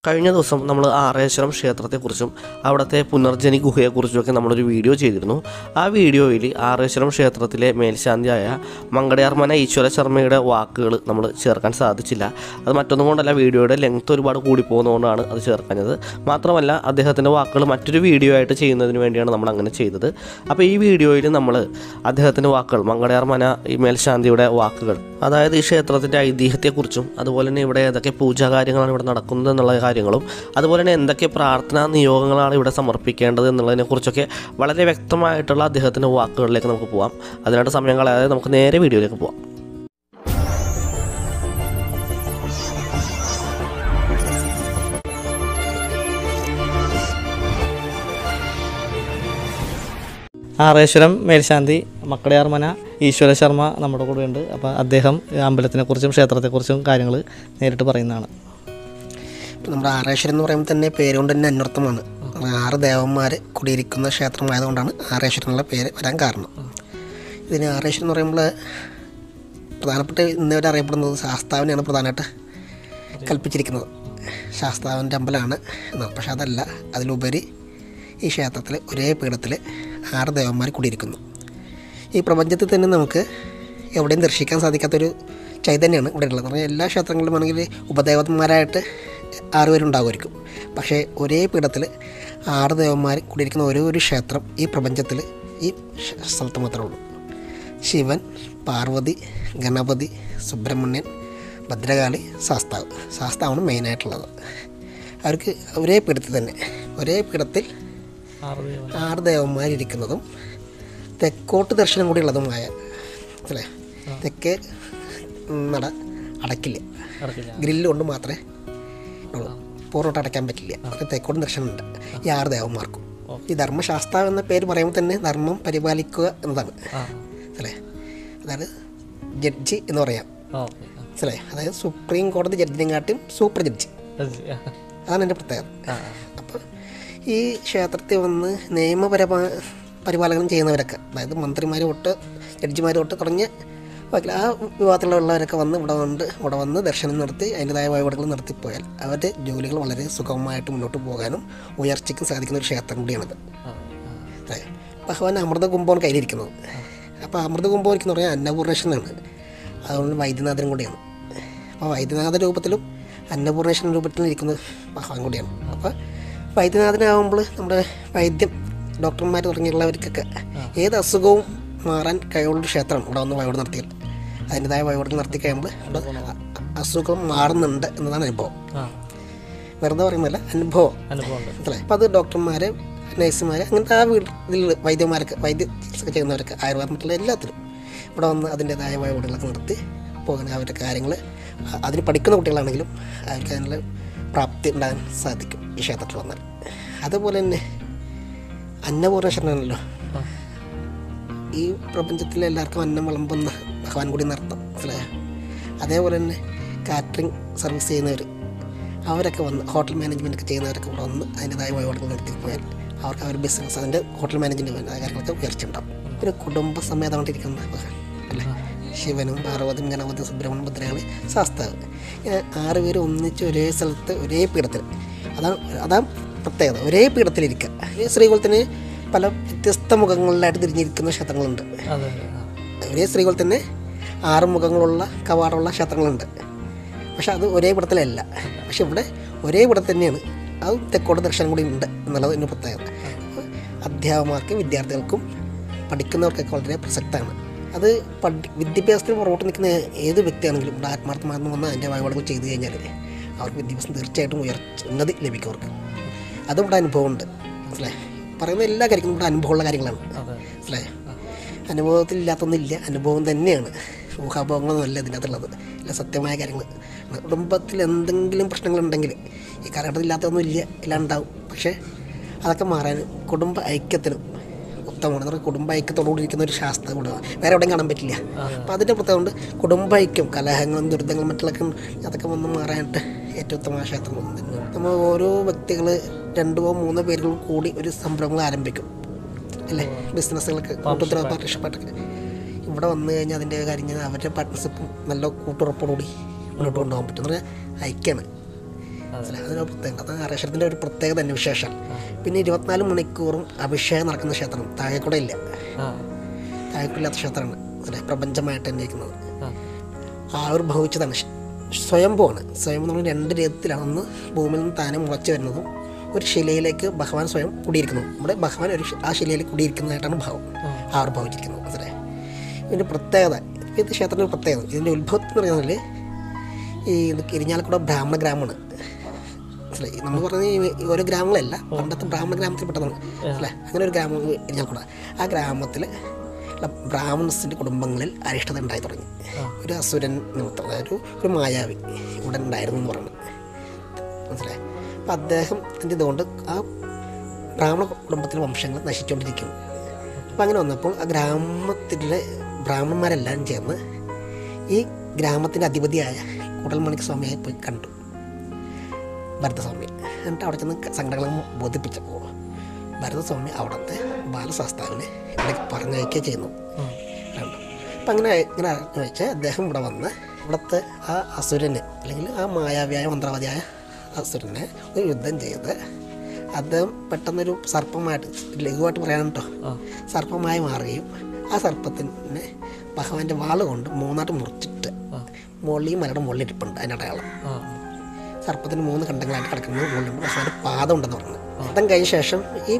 കഴിഞ്ഞ ദിവസം നമ്മൾ ആറേശ്വരം ക്ഷേത്രത്തെക്കുറിച്ചും അവിടുത്തെ പുനർജനി ഗുഹയെക്കുറിച്ചുമൊക്കെ നമ്മളൊരു വീഡിയോ ചെയ്തിരുന്നു ആ വീഡിയോയിൽ ആറേശ്വരം ക്ഷേത്രത്തിലെ മേൽശാന്തിയായ മങ്കടയാർമന ഈശ്വര ശർമ്മയുടെ വാക്കുകൾ നമ്മൾ ചേർക്കാൻ സാധിച്ചില്ല അത് മറ്റൊന്നും കൊണ്ടല്ല വീഡിയോയുടെ ലെങ്ത് ഒരുപാട് കൂടി പോകുന്നതുകൊണ്ടാണ് അത് ചേർക്കാഞ്ഞത് മാത്രമല്ല അദ്ദേഹത്തിൻ്റെ വാക്കുകൾ മറ്റൊരു വീഡിയോ ആയിട്ട് ചെയ്യുന്നതിന് വേണ്ടിയാണ് നമ്മൾ അങ്ങനെ ചെയ്തത് അപ്പോൾ ഈ വീഡിയോയിൽ നമ്മൾ അദ്ദേഹത്തിൻ്റെ വാക്കുകൾ മങ്കടയാർമന ഈ മേൽശാന്തിയുടെ വാക്കുകൾ അതായത് ഈ ക്ഷേത്രത്തിൻ്റെ ഐതിഹ്യത്തെക്കുറിച്ചും അതുപോലെ തന്നെ ഇവിടെ ഏതൊക്കെ പൂജാ കാര്യങ്ങളാണ് ഇവിടെ നടക്കുന്നത് എന്നുള്ള കാര്യങ്ങളും അതുപോലെ തന്നെ എന്തൊക്കെ പ്രാർത്ഥനാ നിയോഗങ്ങളാണ് ഇവിടെ സമർപ്പിക്കേണ്ടത് എന്നുള്ളതിനെക്കുറിച്ചൊക്കെ വളരെ വ്യക്തമായിട്ടുള്ള അദ്ദേഹത്തിൻ്റെ വാക്കുകളിലേക്ക് നമുക്ക് പോവാം അതിനായിട്ട് സമയം കളയാതെ നമുക്ക് നേരെ വീഡിയോയിലേക്ക് പോവാം ആറേശ്വരം മേൽശാന്തി മക്കടയാർമന ഈശ്വര ശർമ്മ നമ്മുടെ കൂടെ ഉണ്ട് അപ്പോൾ അദ്ദേഹം അമ്പലത്തിനെക്കുറിച്ചും ക്ഷേത്രത്തെക്കുറിച്ചും കാര്യങ്ങൾ നേരിട്ട് പറയുന്നതാണ് ഇപ്പം നമ്മുടെ ആറേശ്വരം എന്ന് പറയുമ്പോൾ തന്നെ പേരുകൊണ്ട് തന്നെ അന്വർത്ഥമാണ് ആറ് ദേവന്മാർ കുടിയിരിക്കുന്ന ക്ഷേത്രമായതുകൊണ്ടാണ് ആറേശ്വരം എന്നുള്ള പേര് വരാൻ കാരണം ഇതിന് ആറേശ്വരം എന്ന് പറയുമ്പോൾ പ്രധാനപ്പെട്ട ഇന്നവരെ അറിയപ്പെടുന്നത് ശാസ്താവിനെയാണ് പ്രധാനമായിട്ട് കൽപ്പിച്ചിരിക്കുന്നത് ശാസ്താവിൻ്റെ അമ്പലമാണ് എന്നാണ് പക്ഷെ അതല്ല അതിലുപരി ഈ ക്ഷേത്രത്തിൽ ഒരേ പീഠത്തിൽ ആറ് ദേവന്മാർ കുടിയിരിക്കുന്നു ഈ പ്രപഞ്ചത്തിൽ തന്നെ നമുക്ക് എവിടെയും ദർശിക്കാൻ സാധിക്കാത്തൊരു ചൈതന്യമാണ് ഇവിടെ ഉള്ളത് എന്ന് പറഞ്ഞാൽ എല്ലാ ക്ഷേത്രങ്ങളിലും ആണെങ്കിൽ ഉപദേവന്മാരായിട്ട് ആറ് പേരുണ്ടാകുമായിരിക്കും പക്ഷേ ഒരേ പീഠത്തിൽ ആറ് ദേവന്മാർ കൂടിയിരിക്കുന്ന ഒരേ ഒരു ക്ഷേത്രം ഈ പ്രപഞ്ചത്തിൽ ഈ ക്ഷ- സ്ഥലത്ത് മാത്രമേ ഉള്ളൂ ശിവൻ പാർവതി ഗണപതി സുബ്രഹ്മണ്യൻ ഭദ്രകാളി ശാസ്താവ് ശാസ്താവാണ് മെയിനായിട്ടുള്ളത് അവർക്ക് ഒരേ പീഠത്തിൽ തന്നെ ഒരേ പീഠത്തിൽ ആറ് ദേവന്മാരിരിക്കുന്നതും തെക്കോട്ട് ദർശനം കൂടി ഉള്ളതുമായ അല്ലേ തെക്കേ നട അടക്കില്ല ഗ്രില്ല് കൊണ്ട് മാത്രമേ ഉള്ളൂ പൂർവ്വട്ട് അടയ്ക്കാൻ പറ്റില്ല അത് തെക്കോട്ട് ദർശനമുണ്ട് ഈ ആറ് ദേവന്മാർക്കും ഈ ധർമ്മശാസ്താവ് എന്ന പേര് പറയുമ്പോൾ തന്നെ ധർമ്മം പരിപാലിക്കുക എന്നതാണ് അല്ലേ അതായത് ജഡ്ജി എന്ന് പറയാം മനസ്സിലായി അതായത് സുപ്രീം കോടതി ജഡ്ജിനെക്കാട്ടും സൂപ്പർ ജഡ്ജി അതാണ് എൻ്റെ പ്രത്യേകത അപ്പോൾ ഈ ക്ഷേത്രത്തിൽ വന്ന് നിയമപരമാ പരിപാലനം ചെയ്യുന്നവരൊക്കെ അതായത് മന്ത്രിമാർ തൊട്ട് ജഡ്ജിമാർ തൊട്ട് തുടങ്ങിയ ബാക്കി ആ വിഭാഗത്തിലുള്ളവരൊക്കെ വന്ന് ഇവിടെ വന്ന് ഇവിടെ വന്ന് ദർശനം നടത്തി അതിൻ്റെതായ വഴിപാടുകൾ നടത്തിപ്പോയാൽ അവരുടെ ജോലികൾ വളരെ സുഗമമായിട്ട് മുന്നോട്ട് പോകാനും ഉയർച്ചയ്ക്കും സാധിക്കുന്ന ഒരു ക്ഷേത്രം കൂടിയാണിത് അതെ ഭഗവാൻ അമൃത കുംഭമാണ് കയ്യിലിരിക്കുന്നത് അപ്പോൾ അമൃത കുംഭം എന്ന് പറഞ്ഞാൽ അന്നപൂർണേശ്വരനാണ് അതുകൊണ്ട് വൈദ്യനാഥനും കൂടിയാണ് അപ്പോൾ വൈദ്യനാഥ രൂപത്തിലും അന്നപൂർണേശ്വരൻ രൂപത്തിലും ഇരിക്കുന്ന ഭഗവാൻ കൂടിയാണ് അപ്പോൾ വൈദ്യനാഥനാകുമ്പോൾ നമ്മുടെ വൈദ്യം ഡോക്ടർമാർ തുടങ്ങിയുള്ളവർക്കൊക്കെ ഏത് അസുഖവും മാറാൻ കഴിവുള്ള ക്ഷേത്രമാണ് ഇവിടെ വന്ന് വഴിപാട് നടത്തിയാൽ അതിൻ്റെതായ വഴിപാടുകൾ നടത്തി കഴിയുമ്പോൾ ഇവിടെ അ- അസുഖം മാറുന്നുണ്ട് എന്നതാണ് അനുഭവം വെറുതെ പറയുന്നതല്ല അനുഭവം അല്ലേ അപ്പോൾ അത് ഡോക്ടർമാർ നഴ്സുമാർ അങ്ങനത്തെ ആ വീട്ടിൽ ഇതിൽ വൈദ്യന്മാരൊക്കെ വൈദ്യ ചികിത്സ ചെയ്യുന്നവരൊക്കെ ആയുർവേദം മറ്റുള്ള എല്ലാത്തിലും ഇവിടെ വന്ന് അതിൻ്റെതായ വഴിപാടുകളൊക്കെ നടത്തി പോകുന്ന അവരുടെ കാര്യങ്ങൾ അതിന് പഠിക്കുന്ന കുട്ടികളാണെങ്കിലും അവർക്ക് അതിനുള്ള പ്രാപ്തി ഉണ്ടാകാൻ സാധിക്കും ഈ ക്ഷേത്രത്തിൽ വന്നാൽ അതുപോലെ തന്നെ അന്നപൂർണേശ്വരനാണല്ലോ ഈ പ്രപഞ്ചത്തിലെ എല്ലാവർക്കും അന്നം വിളമ്പുന്ന ഭഗവാൻ കൂടി നടത്താം മനസ്സിലായോ അതേപോലെ തന്നെ കാറ്ററിംഗ് സർവീസ് ചെയ്യുന്നവർ അവരൊക്കെ വന്ന് ഹോട്ടൽ മാനേജ്മെൻ്റ് ഒക്കെ ചെയ്യുന്നവരൊക്കെ ഇവിടെ വന്ന് അതിൻ്റെതായ വഴിപാടുകൾ നടത്തി പോയാൽ അവർക്ക് അവർ ബിസിനസ് അതിൻ്റെ ഹോട്ടൽ മാനേജ്മെൻറ്റ് കാര്യങ്ങളൊക്കെ ഉയർച്ചയുണ്ടാവും ഒരു കുടുംബസമേതമായിട്ടിരിക്കുന്ന ഭഗവാൻ അല്ലേ ശിവനും പാർവതിയും ഗണപതി സുബ്രഹ്മണ്യം ഭദ്രകാളി ശാസ്താവ് ഇങ്ങനെ ആറ് പേര് ഒന്നിച്ച് ഒരേ സ്ഥലത്ത് ഒരേ പീഠത്തിൽ അതാണ് അതാണ് പ്രത്യേകത ഒരേ പീഠത്തിലിരിക്കുക ഈ ശ്രീകുലത്തിന് പല വ്യത്യസ്ത മുഖങ്ങളിലായിട്ട് തിരിഞ്ഞിരിക്കുന്ന ക്ഷേത്രങ്ങളുണ്ട് ഒരേ സ്ത്രീകൾ തന്നെ ആറ് മുഖങ്ങളുള്ള കവാടമുള്ള ക്ഷേത്രങ്ങളുണ്ട് പക്ഷെ അത് ഒരേ പടത്തിലല്ല പക്ഷെ ഇവിടെ ഒരേ പടത്തിൽ തന്നെയാണ് അത് തെക്കോട് ദർശനം കൂടി ഉണ്ട് എന്നുള്ളത് എൻ്റെ പ്രത്യേകത അധ്യാപകന്മാർക്ക് വിദ്യാർത്ഥികൾക്കും പഠിക്കുന്നവർക്കൊക്കെ വളരെ പ്രസക്തമാണ് അത് പഠി വിദ്യാഭ്യാസത്തിന് പുറകോട്ട് നിൽക്കുന്ന ഏത് വ്യക്തിയാണെങ്കിലും ഇവിടെ ആത്മാർത്ഥമാർന്ന് വന്ന് അതിൻ്റെ വഴിപാടുകൾ ചെയ്തു കഴിഞ്ഞാൽ അവർക്ക് വിദ്യാഭ്യാസം തീർച്ചയായിട്ടും ഉയർച്ച ഉന്നതി ലഭിക്കും അവർക്ക് അതും ഇവിടെ അനുഭവമുണ്ട് മനസ്സിലായി പറയുന്ന എല്ലാ കാര്യങ്ങളും ഇവിടെ അനുഭവമുള്ള കാര്യങ്ങളാണ് മനസ്സിലായി അനുഭവത്തിൽ ഇല്ലാത്തൊന്നുമില്ല അനുഭവം തന്നെയാണ് ഊഹാഭോഗങ്ങളൊന്നുമല്ല ഇതിനകത്തുള്ളത് എല്ലാം സത്യമായ കാര്യങ്ങൾ കുടുംബത്തിൽ എന്തെങ്കിലും പ്രശ്നങ്ങളുണ്ടെങ്കിൽ ഈ കാലഘട്ടത്തിൽ ഇല്ലാത്തൊന്നും ഇല്ല എല്ലാം ഉണ്ടാവും പക്ഷേ അതൊക്കെ മാറാൻ കുടുംബ ഐക്യത്തിനും ഉത്തമമാണ് എന്ന് പറഞ്ഞാൽ കുടുംബ ഐക്യത്തോടുകൂടി ഇരിക്കുന്ന ഒരു ശാസ്ത്രം കൂടെ വേറെ എവിടെയും കാണാൻ പറ്റില്ല അപ്പോൾ അതിൻ്റെ പ്രത്യേകം കൊണ്ട് കുടുംബ ഐക്യം കലഹങ്ങളും ദുരിതങ്ങളും മറ്റുള്ളൊക്കെ അതൊക്കെ വന്ന് മാറാനായിട്ട് ഏറ്റവും ഉത്തമമായ ക്ഷേത്രം തന്നെ നമ്മൾ ഓരോ വ്യക്തികൾ രണ്ടോ മൂന്നോ പേരുകൾ കൂടി ഒരു സംരംഭങ്ങൾ ആരംഭിക്കും അല്ലേ ബിസിനസ്സുകളൊക്കെ കൂട്ടുത്തര പാർട്ട്ണർഷിപ്പായിട്ടൊക്കെ ഇവിടെ വന്നു കഴിഞ്ഞാൽ അതിൻ്റെ കാര്യം ഞാൻ അവരുടെ പാർട്ട്ണർഷിപ്പും നല്ല കൂട്ടുറപ്പോടുകൂടി മുന്നോട്ട് കൊണ്ടുപോകാൻ പറ്റും എന്ന് പറഞ്ഞാൽ ഐക്യമാണ് മനസ്സിലായി അതിനൊരു പ്രത്യേകത അത് ആറേശ്വരത്തിൻ്റെ ഒരു പ്രത്യേകത തന്നെ വിശേഷം പിന്നെ ഇരുപത്തിനാല് മണിക്കൂറും അഭിഷേകം നടക്കുന്ന ക്ഷേത്രം താഴെക്കൂടെ ഇല്ല താഴെക്കൂടില്ലാത്ത ക്ഷേത്രമാണ് മനസ്സിലായി പ്രപഞ്ചമായിട്ട് തന്നെ ഇരിക്കുന്നത് ആവിർഭവിച്ചതാണ് ശ- സ്വയംഭൂവാണ് സ്വയംഭൂ നമ്മൾ രണ്ട് രീതിയിലാണ് ഒന്ന് ഭൂമിയിൽ നിന്ന് താനെ മുളച്ചു വരുന്നതും ഒരു ശിലയിലേക്ക് ഭഗവാൻ സ്വയം കുടിയിരിക്കുന്നു ഇവിടെ ഭഗവാൻ ഒരു ശി- ആ ശിലയിൽ കുടിയിരിക്കുന്നതായിട്ടാണ് ഭാവം ആവിർഭവിച്ചിരിക്കുന്നത് മനസ്സിലായി ഇതിൻ്റെ പ്രത്യേകത ഇത് ക്ഷേത്രത്തിൻ്റെ പ്രത്യേകത ഇതിൻ്റെ ഉത്ഭവം എന്ന് പറയുന്നത് ഈ ഇത് ഇരിഞ്ഞാലക്കുട ബ്രാഹ്മണ ഗ്രാമമാണ് മനസ്സിലായി നമ്മൾ പറഞ്ഞ ഈ ഓരോ ഗ്രാമങ്ങളല്ല പണ്ടത്തെ ബ്രാഹ്മണ ഗ്രാമത്തിൽപ്പെട്ടതാണ് അല്ലേ അങ്ങനെ ഒരു ഗ്രാമം ഇരിഞ്ഞാലക്കുട ആ ഗ്രാമത്തിൽ ബ്രാഹ്മണസിൻ്റെ കുടുംബങ്ങളിൽ അരിഷ്ടത ഉണ്ടായി തുടങ്ങി ഒരു അസുരൻ നിമിത്തം അതായത് ഒരു- ഒരു മായാവി ഇവിടെ ഉണ്ടായിരുന്നു എന്ന് പറഞ്ഞു മനസ്സിലായി അപ്പം അദ്ദേഹത്തിൻ്റെ ഇതുകൊണ്ട് ആ ബ്രാഹ്മണ കുടുംബത്തിലെ വംശങ്ങൾ നശിച്ചുകൊണ്ടിരിക്കുന്നു അപ്പം അങ്ങനെ വന്നപ്പോൾ ആ ഗ്രാമത്തിലെ ബ്രാഹ്മണന്മാരെല്ലാം ചേർന്ന് ഈ ഗ്രാമത്തിൻ്റെ അധിപതിയായ കൂടൽമണിക്ക് സ്വാമിയെ പോയി കണ്ടു ഭരതസ്വാമി എന്നിട്ട് അവിടെ ചെന്ന് സങ്കടങ്ങളും ബോധിപ്പിച്ചപ്പോൾ ഭരതസ്വാമി അവിടുത്തെ ബാലശാസ്താവിനെ ഇവിടേക്ക് പറഞ്ഞയക്കുക ചെയ്യുന്നു കണ്ടു അപ്പം അങ്ങനെ ഇങ്ങനെ അറിഞ്ഞു വെച്ചാൽ അദ്ദേഹം ഇവിടെ വന്ന് ഇവിടുത്തെ ആ അസുരനെ അല്ലെങ്കിൽ ആ മായാവിയായ മന്ത്രവാദിയായ അസുരനെ ഒരു യുദ്ധം ചെയ്ത് അദ്ദേഹം പെട്ടെന്നൊരു സർപ്പമായിട്ട് ലഘുവായിട്ട് പറയാൻ കേട്ടോ സർപ്പമായി മാറുകയും ആ സർപ്പത്തിനെ ഭഗവാന്റെ വാള് കൊണ്ട് മൂന്നായിട്ട് മുറിച്ചിട്ട് മുകളിൽ ഈ മലയുടെ മുകളിൽ ഇരിപ്പുണ്ട് അതിൻ്റെ അടയാളം സർപ്പത്തിന് മൂന്ന് ഖണ്ഡങ്ങളായിട്ട് കിടക്കുന്നത് മുകളിൽ ഭഗവാന്റെ പാദം ഉണ്ടെന്ന് പറഞ്ഞു യുദ്ധം കഴിഞ്ഞ ശേഷം ഈ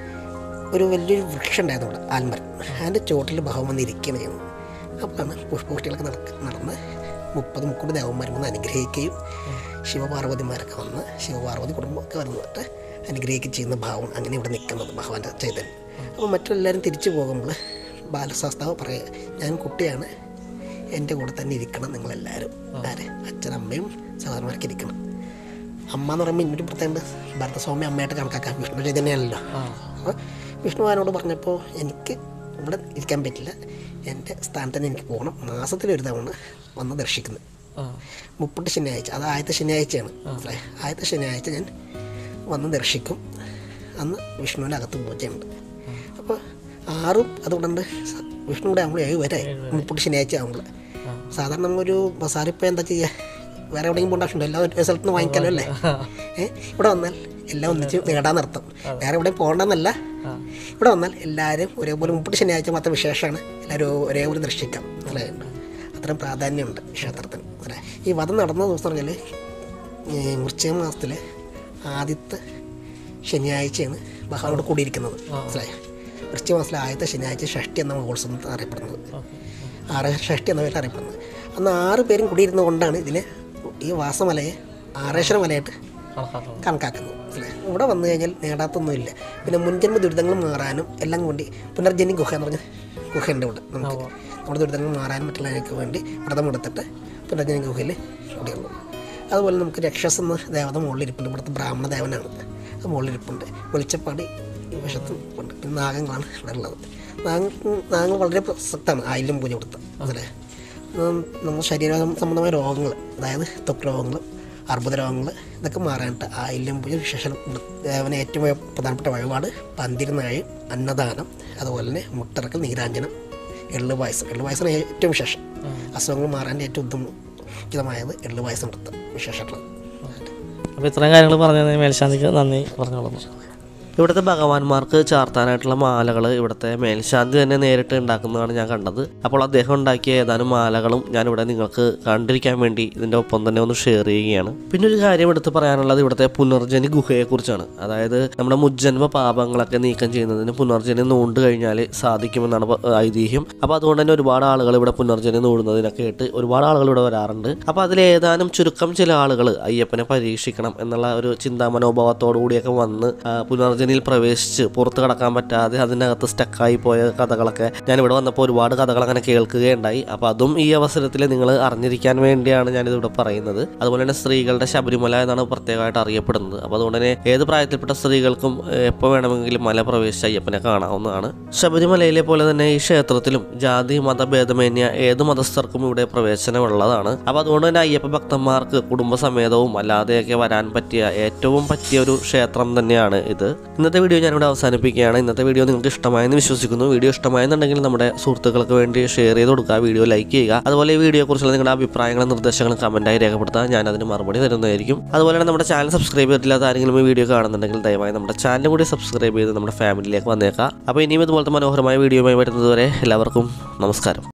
ഒരു വലിയൊരു വൃക്ഷം ഉണ്ടായിരുന്നു ഇവിടെ ആൽമരം അതിൻ്റെ ചുവട്ടിൽ ഭഗവാൻ വന്ന് ഇരിക്കുകയാണ് ചെയ്യുന്നത് അപ്പോഴാണ് പുഷ്പകുട്ടികളൊക്കെ നടക്ക നടന്ന് മുപ്പത് മുക്കോട് ദേവന്മാരും വന്ന് അനുഗ്രഹിക്കുകയും ശിവപാർവതിമാരൊക്കെ വന്ന് ശിവപാർവതി കുടുംബമൊക്കെ വന്നിട്ട് അനുഗ്രഹിക്കുകയും ചെയ്യുന്ന ഭാവം അങ്ങനെ ഇവിടെ നിൽക്കുന്നത് ഭഗവാന്റെ ചൈതന്യം അപ്പോൾ മറ്റെല്ലാവരും തിരിച്ചു പോകുമ്പോൾ ബാലശാസ്താവ് പറയുക ഞാൻ കുട്ടിയാണ് എൻ്റെ കൂടെ തന്നെ ഇരിക്കണം നിങ്ങളെല്ലാവരും ആര് അച്ഛനമ്മയും സഹോദരന്മാർക്ക് ഇരിക്കണം അമ്മ എന്ന് പറയുമ്പോൾ ഇന്നൊരു പ്രത്യേകത ഭരതസ്വാമി അമ്മയായിട്ട് കണക്കാക്കാം വിഷ്ണു ചൈതന്യമാണല്ലോ അപ്പോൾ വിഷ്ണു ഭഗവാനോട് പറഞ്ഞപ്പോൾ എനിക്ക് ഇവിടെ ഇരിക്കാൻ പറ്റില്ല എൻ്റെ സ്ഥാനത്ത് തന്നെ എനിക്ക് പോകണം മാസത്തിലൊരു തവണ വന്ന് ദർശിക്കുന്നു മുപ്പട്ട് ശനിയാഴ്ച അത് ആദ്യത്തെ ശനിയാഴ്ചയാണ് മനസ്സിലായോ? ആദ്യത്തെ ശനിയാഴ്ച ഞാൻ വന്ന് ദർശിക്കും അന്ന് വിഷ്ണുവിൻ്റെ അകത്ത് പൂജയുണ്ട് അപ്പോൾ ആറും അതുകൊണ്ട് സ- വിഷ്ണു കൂടെ ആകുമ്പോൾ ഏഴ് വരെ മുപ്പട്ട് ശനിയാഴ്ച ആകുമ്പോൾ സാധാരണ നമ്മളൊരു ബസാറിപ്പോൾ എന്താ ചെയ്യുക വേറെ എവിടെയെങ്കിലും പോകേണ്ട ആവശ്യമുണ്ടോ എല്ലാ ഒരു സ്ഥലത്ത് നിന്ന് വാങ്ങിക്കാലോ അല്ലേ ഏ ഇവിടെ വന്നാൽ എല്ലാം ഒന്നിച്ച് നേടാൻ നിർത്തും വേറെ എവിടെയും പോകണ്ടെന്നല്ല ഇവിടെ വന്നാൽ എല്ലാവരും ഒരേപോലെ മുപ്പട്ട് ശനിയാഴ്ച മാത്രം വിശേഷമാണ് എല്ലാവരും ഒരേപോലെ ദർശിക്കാം അല്ലേ അത്രയും പ്രാധാന്യമുണ്ട് ക്ഷേത്രത്തിന് അല്ലേ ഈ വധം നടന്ന ദിവസം പറഞ്ഞാൽ വൃശ്ചിക മാസത്തിലെ ആദ്യത്തെ ശനിയാഴ്ചയാണ് ഭഗവാനോട് കൂടിയിരിക്കുന്നത് മനസ്സിലായോ വൃശ്ചിക മാസത്തിലെ ആദ്യത്തെ ശനിയാഴ്ച ഷഷ്ടി എന്ന മഹോത്സവം അറിയപ്പെടുന്നത് ആറ് ഷഷ്ടി എന്ന പേരിൽ അറിയപ്പെടുന്നത് അന്ന് ആറ് പേരും കൂടിയിരുന്നത് കൊണ്ടാണ് ഇതിനെ ഈ വാസമലയെ ആറേശ്വര മലയായിട്ട് കണക്കാക്കുന്നത് മനസ്സിലായോ? ഇവിടെ വന്നു കഴിഞ്ഞാൽ നേടാത്തൊന്നുമില്ല പിന്നെ മുൻജന്മ ദുരിതങ്ങൾ മാറാനും എല്ലാം വേണ്ടി പുനർജനി ഗുഹ എന്ന് പറഞ്ഞ ഗുഹയുണ്ട് ഇവിടെ നമുക്ക് നമ്മുടെ ദുരിതങ്ങൾ മാറാനും മറ്റുള്ളതിനൊക്കെ വേണ്ടി വ്രതം എടുത്തിട്ട് പുനർജനി ഗുഹയിൽ കൂടിയുള്ളൂ അതുപോലെ നമുക്ക് രക്ഷസ് എന്ന ദേവത മുകളിലിരിപ്പുണ്ട് ഇവിടുത്തെ ബ്രാഹ്മണ ദേവനാണ് അത് മുകളിലിരിപ്പുണ്ട് വെളിച്ചപ്പാടി ഈ വശത്തും ഉണ്ട് പിന്നെ നാഗങ്ങളാണ് ഇവിടെ ഉള്ളത് നാഗ നാഗങ്ങൾ വളരെ പ്രസക്തമാണ് ആയില്യം പൂജ കൊടുത്ത അതിലെ നമ്മുടെ ശരീര സംബന്ധമായ രോഗങ്ങൾ അതായത് ത്വക്ക് രോഗങ്ങൾ അർബുദ രോഗങ്ങൾ ഇതൊക്കെ മാറാനായിട്ട് ആയില്യം പൂജ വിശേഷം ദേവന് ഏറ്റവും പ്രധാനപ്പെട്ട വഴിപാട് പന്തിരുന്നാഴി അന്നദാനം അതുപോലെ തന്നെ മുട്ടിറക്കൽ നീരാഞ്ജനം എള്ളു പായസം എള്ളു പായസമാണ് ഏറ്റവും വിശേഷം അസുഖങ്ങൾ മാറാൻ ഏറ്റവും ഉത്തമമായത് എള്ളു പായസം നടത്തുക വിശേഷമുള്ളത് അപ്പോൾ ഇത്രയും കാര്യങ്ങൾ പറഞ്ഞതിന് മേൽശാന്തിക്ക് നന്ദി പറഞ്ഞോളൂ ഇവിടുത്തെ ഭഗവാന്മാർക്ക് ചാർത്താനായിട്ടുള്ള മാലകൾ ഇവിടുത്തെ മേൽശാന്തി തന്നെ നേരിട്ട് ഉണ്ടാക്കുന്നതാണ് ഞാൻ കണ്ടത് അപ്പോൾ അദ്ദേഹം ഉണ്ടാക്കിയ ഏതാനും മാലകളും ഞാൻ ഇവിടെ നിങ്ങൾക്ക് കണ്ടിരിക്കാൻ വേണ്ടി ഇതിൻ്റെ ഒപ്പം തന്നെ ഒന്ന് ഷെയർ ചെയ്യുകയാണ് പിന്നെ ഒരു കാര്യം എടുത്ത് പറയാനുള്ളത് ഇവിടുത്തെ പുനർജനി ഗുഹയെക്കുറിച്ചാണ് അതായത് നമ്മുടെ മുജ്ജന്മ പാപങ്ങളൊക്കെ നീക്കം ചെയ്യുന്നതിന് പുനർജനി നൂണ്ട് കഴിഞ്ഞാൽ സാധിക്കുമെന്നാണ് പ- ഐതിഹ്യം അപ്പോൾ അതുകൊണ്ട് തന്നെ ഒരുപാട് ആളുകൾ ഇവിടെ പുനർജനി നൂടുന്നതിനൊക്കെ ആയിട്ട് ഒരുപാട് ആളുകൾ ഇവിടെ വരാറുണ്ട് അപ്പോൾ അതിലേതാനും ചുരുക്കം ചില ആളുകൾ അയ്യപ്പനെ പരീക്ഷിക്കണം എന്നുള്ള ഒരു ചിന്താ മനോഭാവത്തോടു കൂടിയൊക്കെ വന്ന് ആ, പുനർജനിയിൽ പ്രവേശിച്ച് പുറത്ത് കടക്കാൻ പറ്റാതെ അതിനകത്ത് സ്റ്റക്കായി പോയ കഥകളൊക്കെ ഞാൻ ഇവിടെ വന്നപ്പോൾ ഒരുപാട് കഥകൾ അങ്ങനെ കേൾക്കുകയുണ്ടായി അപ്പോൾ അതും ഈ അവസരത്തിൽ നിങ്ങൾ അറിഞ്ഞിരിക്കാൻ വേണ്ടിയാണ് ഞാനിത് ഇവിടെ പറയുന്നത് അതുപോലെ തന്നെ സ്ത്രീകളുടെ ശബരിമല എന്നാണ് പ്രത്യേകമായിട്ട് അറിയപ്പെടുന്നത് അപ്പോൾ അതുകൊണ്ട് തന്നെ ഏത് പ്രായത്തിൽപ്പെട്ട സ്ത്രീകൾക്കും എപ്പോൾ വേണമെങ്കിലും മല പ്രവേശിച്ച് അയ്യപ്പനെ കാണാവുന്നതാണ് ശബരിമലയിലെ പോലെ തന്നെ ഈ ക്ഷേത്രത്തിലും ജാതി മതഭേദമന്യ ഏത് മതസ്ഥർക്കും ഇവിടെ പ്രവേശനമുള്ളതാണ് അപ്പോൾ അതുകൊണ്ട് തന്നെ അയ്യപ്പ ഭക്തന്മാർക്ക് കുടുംബസമേതവും അല്ലാതെയൊക്കെ വരാൻ പറ്റിയ ഏറ്റവും പറ്റിയ ഒരു ക്ഷേത്രം തന്നെയാണ് ഇത് ഇന്നത്തെ വീഡിയോ ഞാനിവിടെ അവസാനിപ്പിക്കുകയാണ് ഇന്നത്തെ വീഡിയോ നിങ്ങൾക്ക് ഇഷ്ടമായെന്ന് വിശ്വസിക്കുന്നു വീഡിയോ ഇഷ്ടമായെന്നുണ്ടെങ്കിൽ നമ്മുടെ സുഹൃത്തുക്കൾക്ക് വേണ്ടി ഷെയർ ചെയ്ത് കൊടുക്കുക വീഡിയോ ലൈക്ക് ചെയ്യുക അതുപോലെ ഈ വീഡിയോയെക്കുറിച്ചുള്ള നിങ്ങളുടെ അഭിപ്രായങ്ങളും നിർദ്ദേശങ്ങളും കമൻറ്റായി രേഖപ്പെടുത്താം ഞാൻ അതിന് മറുപടി തരുന്നതായിരിക്കും അതുപോലെ തന്നെ നമ്മുടെ ചാനൽ സബ്സ്ക്രൈബ് ചെയ്തിട്ടില്ലാത്ത ആരെങ്കിലും ഈ വീഡിയോ കാണുന്നുണ്ടെങ്കിൽ ദയവായി നമ്മുടെ ചാനൽ കൂടി സബ്സ്ക്രൈബ് ചെയ്ത് നമ്മുടെ ഫാമിലിയിലേക്ക് വന്നേക്കാം അപ്പോൾ ഇനിയും ഇതുപോലത്തെ മനോഹരമായ വീഡിയോയുമായി വരുന്നതുവരെ എല്ലാവർക്കും നമസ്കാരം